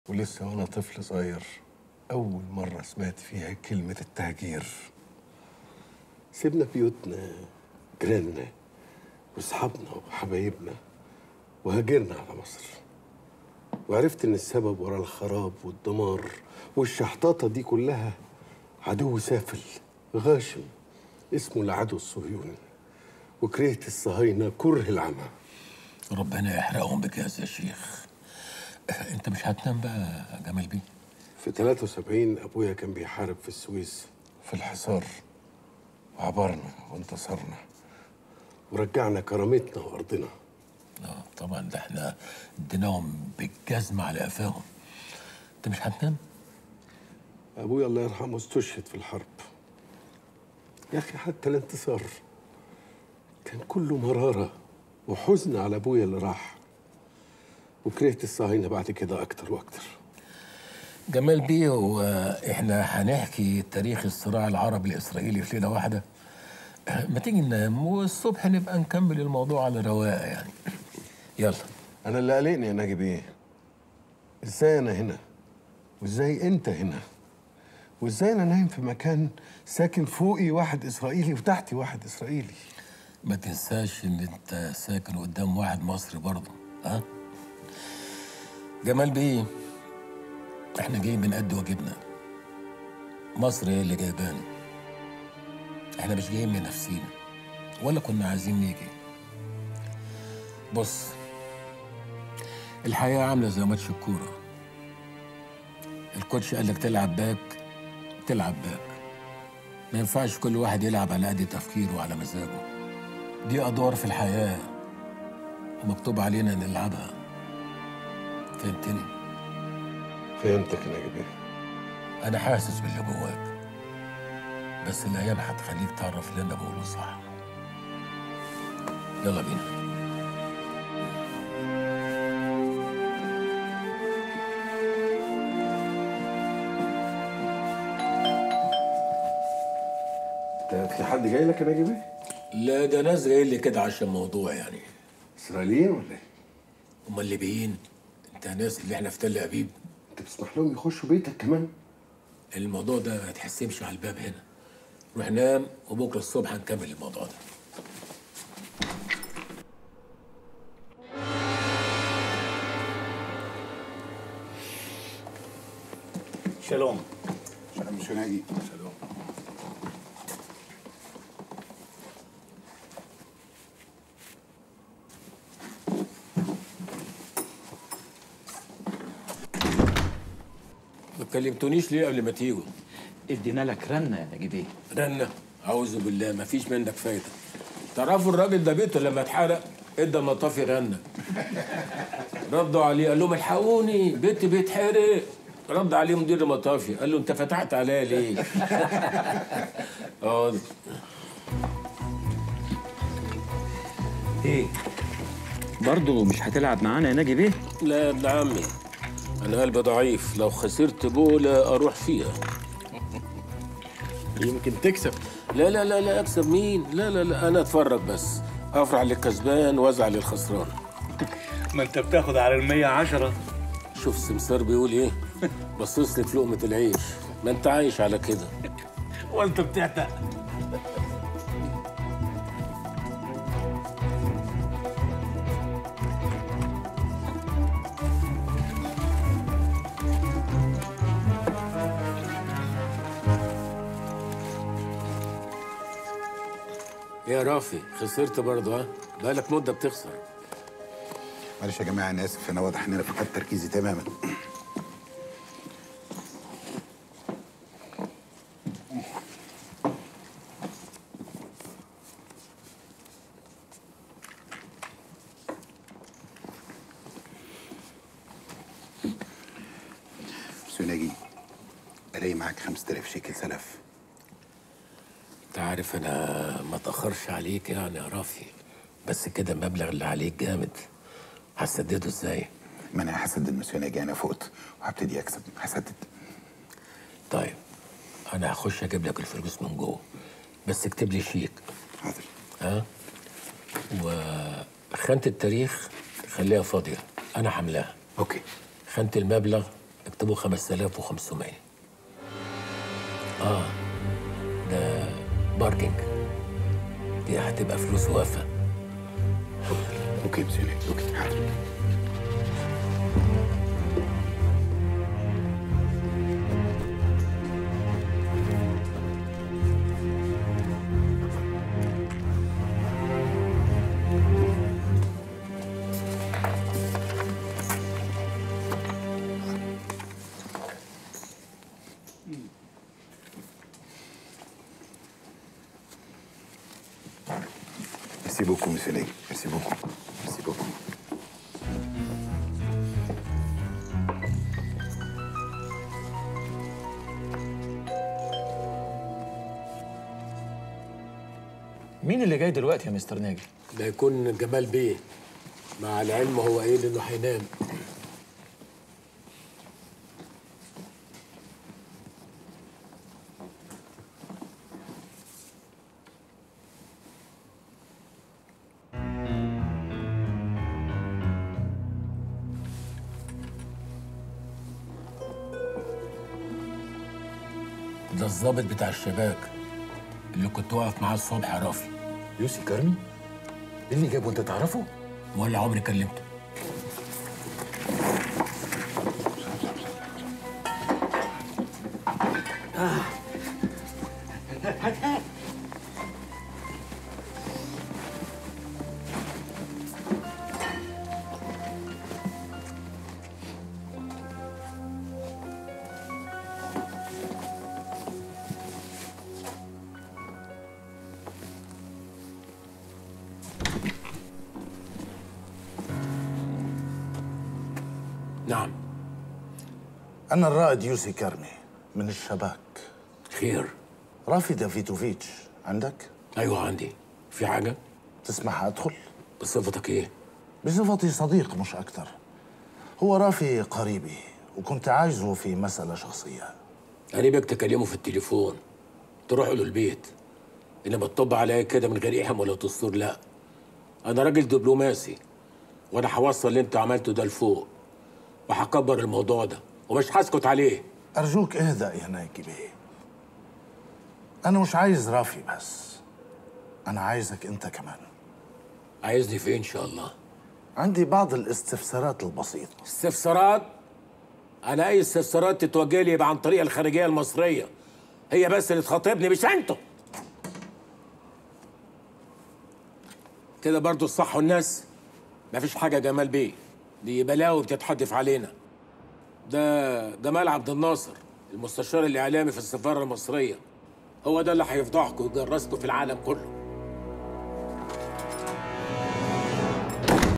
ولسه وانا طفل صغير اول مره سمعت فيها كلمه التهجير سيبنا بيوتنا جيراننا واصحابنا وحبايبنا وهاجرنا على مصر وعرفت ان السبب ورا الخراب والدمار والشحطاطه دي كلها عدو سافل غاشم اسمه العدو الصهيوني وكرهت الصهاينه كره العمى ربنا يحرقهم بك يا سي شيخ انت مش هتنام بقى يا جمال بيه في 73 ابويا كان بيحارب في السويس في الحصار وعبرنا وانتصرنا ورجعنا كرامتنا وارضنا اه طبعا ده احنا اديناهم بالجزمة على قفاهم انت مش هتنام ابويا الله يرحمه استشهد في الحرب يا اخي حتى الانتصار كان كله مراره وحزن على ابويا اللي راح وكرهت الصهاينه بعد كده اكتر واكتر جمال بيه هو احنا هنحكي تاريخ الصراع العربي الاسرائيلي في ليله واحده ما تيجي ننام والصبح نبقى نكمل الموضوع على رواقه يعني يلا انا اللي قلقني يا ناجي بيه ازاي انا هنا وازاي انت هنا وازاي انا نايم في مكان ساكن فوقي واحد اسرائيلي وتحتي واحد اسرائيلي ما تنساش ان انت ساكن قدام واحد مصري برضه ها جمال بيه احنا جايين بنأدي واجبنا مصر هي اللي جايبانا احنا مش جايين من نفسينا ولا كنا عايزين نيجي بص الحياة عاملة زي ماتش الكورة الكوتش قال لك تلعب باك تلعب باك ما ينفعش كل واحد يلعب على قد تفكيره وعلى مزاجه دي أدوار في الحياة ومكتوب علينا نلعبها فهمتني؟ فهمتك يا ناجي بيه أنا حاسس باللي جواك بس الأيام هتخليك تعرف اللي أنا بقوله صح يلا بينا انت في حد جاي لك يا ناجي بيه لا ده ناس جايين لي كده عشان موضوع يعني اسرائيليين ولا ايه هما اللي بيين انت ناس اللي احنا في تل أبيب انت بتسمح لهم يخشوا بيتك كمان الموضوع ده ما تحسبش على الباب هنا روح نام وبكره الصبح هنكمل الموضوع ده شالوم سلام مش ناجي سلام ما كلمتونيش ليه قبل ما تيجوا ادينا لك رنه يا نجيب ايه رنة أعوذ بالله ما فيش منك فايدة تعرفوا الراجل ده بيته لما اتحرق ادى مطافي رنة ردوا عليه قال لهم الحقوني بيتي بيتحرق رد عليه مدير المطافي قال له انت فتحت عليا ليه؟ اه ايه برضه مش هتلعب معانا يا نجيب ايه لا يا ابن عمي انا قلبي ضعيف لو خسرت بوله اروح فيها يمكن تكسب لا لا لا لا اكسب مين لا لا لا انا اتفرج بس افرح للكسبان وازعل للخسران ما انت بتاخد على المية عشرة شوف السمسار بيقول ايه بصص لي في لقمه العيش ما انت عايش على كده وانت بتعتق يا رافي خسرت برضه ها بقالك مده بتخسر معلش يا جماعه انا اسف انا واضح ان انا فقدت تركيزي تماما مسيو ناجي الاقي معاك 5000 شيكل سلف انت عارف انا ما اتاخرش عليك يعني يا رافي بس كده المبلغ اللي عليك جامد هتسدده ازاي ما انا هسدد مسيو ناجي انا فقت وهبتدي اكسب هسدد طيب انا هخش اجيب لك الفلوس من جوه بس اكتب لي شيك حاضر ها وخانة التاريخ خليها فاضية أنا حملاها اوكي خانة المبلغ اكتبوا 5500 اه ده باركينج دي هتبقى فلوس وافة اوكي مسيو لي اوكي حاضر Merci beaucoup, monsieur Leg. Merci beaucoup. Merci beaucoup. مين اللي جاي دلوقتي يا مستر ناجي؟ ده يكون جمال بيه مع العلم هو قايل انه هينام ده الظابط بتاع الشباك اللي كنت واقف معاه الصبح يا رافي يوسي كرمي؟ ايه اللي جابه انت تعرفه؟ ولا عمري كلمته نعم أنا الرائد يوسي كرمي من الشباك خير رافي دافيدوفيتش عندك؟ ايوه عندي في حاجه تسمح أدخل؟ بصفتك ايه بصفتي صديق مش أكتر هو رافي قريبي وكنت عايزه في مسألة شخصية قريبك تكلمه في التليفون تروحوا له البيت انما تطب عليا كده من غير ايحم ولا دستور لا انا راجل دبلوماسي وانا هوصل اللي انت عملته ده لفوق وهكبر الموضوع ده ومش هسكت عليه أرجوك اهدأ يا ناجي بيه أنا مش عايز رافي بس أنا عايزك أنت كمان عايزني في إيه ان شاء الله عندي بعض الاستفسارات البسيطة استفسارات انا اي استفسارات تتوجه لي يبقى عن طريق الخارجيه المصريه هي بس اللي تخاطبني مش انتوا كده برضو الصح والناس مفيش حاجه يا جمال بيه دي بلاوي بتتحدف علينا ده جمال عبد الناصر المستشار الاعلامي في السفاره المصريه هو ده اللي هيفضحكم ويجرسكم في العالم كله